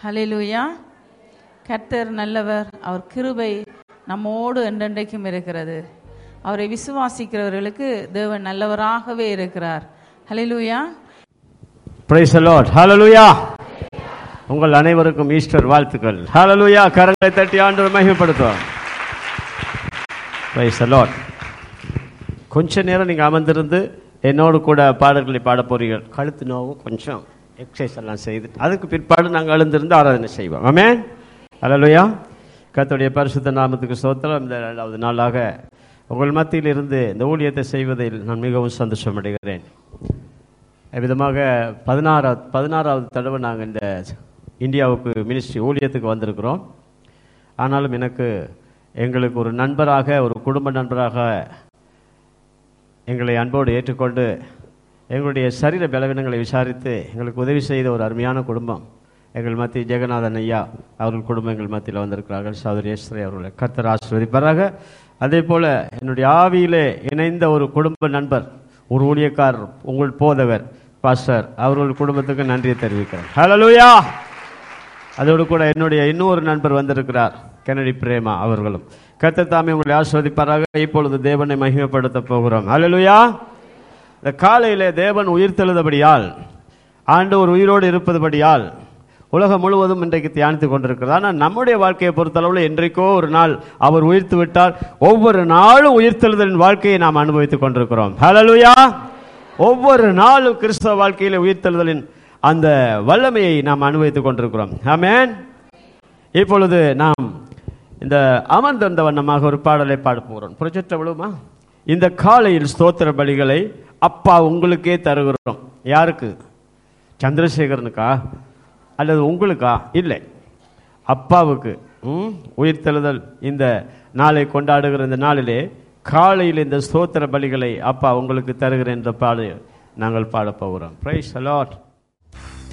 ஹalleluya கர்த்தர் நல்லவர் அவர் கிருபை நம்மோடு என்றென்றைக்கும் இருக்கிறது அவரை விசுவாசிக்கிறவர்களுக்கு தேவன் நல்லவராகவே இருக்கிறார் ஹalleluya பிரைஸ் லார்ட் ஹalleluya உங்கள் அனைவருக்கும் ஈஸ்டர் வாழ்த்துக்கள் ஹalleluya கரங்களை தட்டி ஆண்டவர் மகிமைப்படுத்துவோம் பிரைஸ் லார்ட் கொஞ்ச நேரம் நீங்க அமர்ந்திருந்து என்னோடு கூட பாடல்களை பாட போறீர்கள் கழுத்து நோவும் கொஞ்சம் எக்ஸசைஸ் எல்லாம் செய்து அதுக்கு பிற்பாடு நாங்கள் எழுந்திருந்து ஆராதனை செய்வோம் ஆமென் ஹalleluya கர்த்தருடைய பரிசுத்த நாமத்துக்கு ஸ்தோத்திரம் இந்த இரண்டாவது நாளாக உங்கள் மத்தியில் இருந்து இந்த ஊழியத்தை செய்வதில் நான் மிகவும் சந்தோஷம் அடைகிறேன் விதமாக பதினாறாவது பதினாறாவது தடவை நாங்கள் இந்த இந்தியாவுக்கு மினிஸ்ட்ரி ஊழியத்துக்கு வந்திருக்கிறோம் ஆனாலும் எனக்கு எங்களுக்கு ஒரு நண்பராக ஒரு குடும்ப நண்பராக எங்களை அன்போடு ஏற்றுக்கொண்டு எங்களுடைய சரீர பலவீனங்களை விசாரித்து எங்களுக்கு உதவி செய்த ஒரு அருமையான குடும்பம் எங்கள் மத்திய ஜெகநாதன் ஐயா அவர்கள் குடும்பம் எங்கள் மத்தியில் வந்திருக்கிறார்கள் சௌதரி ஈஸ்வரி அவர்களை கர்த்தர் ஆசிர்வதிப்பாராக அதே போல என்னுடைய ஆவியிலே இணைந்த ஒரு குடும்ப நண்பர் ஒரு ஊழியக்காரர் உங்கள் போதவர் பாஸ்டர் அவர்கள் குடும்பத்துக்கு நன்றியை தெரிவிக்கிறேன் ஹalleluya அதோடு கூட என்னுடைய இன்னொரு நண்பர் வந்திருக்கிறார் கெனடி பிரேமா அவர்களும் கர்த்தர் தாமே உங்களை ஆஸ்வதிப்பாராக இப்பொழுது தேவனை மகிமைப்படுத்த போகிறோம் ஹalleluya இந்த காலையிலே தேவன் உயிர்த்தெழுதபடியால் ஆண்டவர் உயிரோடு இருப்பதுபடியால் உலகம் முழுவதும் இன்றைக்கு தியானித்துக் கொண்டிருக்கிறது ஆனால் நம்முடைய வாழ்க்கையை பொறுத்தளவில் என்றைக்கோ ஒரு நாள் அவர் உயிர்த்து விட்டால் ஒவ்வொரு நாளும் உயிர்த்தெழுதலின் வாழ்க்கையை நாம் அனுபவித்துக் கொண்டிருக்கிறோம் ஹalleluya ஒவ்வொரு நாளும் கிறிஸ்தவ வாழ்க்கையிலே உயிர்த்தெழுதலின் அந்த வல்லமையை நாம் அனுபவித்துக் கொண்டிருக்கிறோம் ஆமென் இப்பொழுது நாம் இந்த அமர்ந்திருந்த வண்ணமாக ஒரு பாடலை பாட போகிறோம் புரட்சற்ற விழுமா இந்த காலையில் ஸ்தோத்திர பலிகளை அப்பா உங்களுக்கே தருகிறோம் யாருக்கு சந்திரசேகரனுக்கா அல்லது உங்களுக்கா இல்லை அப்பாவுக்கு ம், உயிர்த்தெழுதல் இந்த நாளை கொண்டாடுகிற இந்த நாளிலே காலையில் இந்த ஸ்தோத்திர பலிகளை அப்பா உங்களுக்கு தருகிறேன் என்ற பாடு நாங்கள் பாடப் போகிறோம் பிரைஸ் அலாட்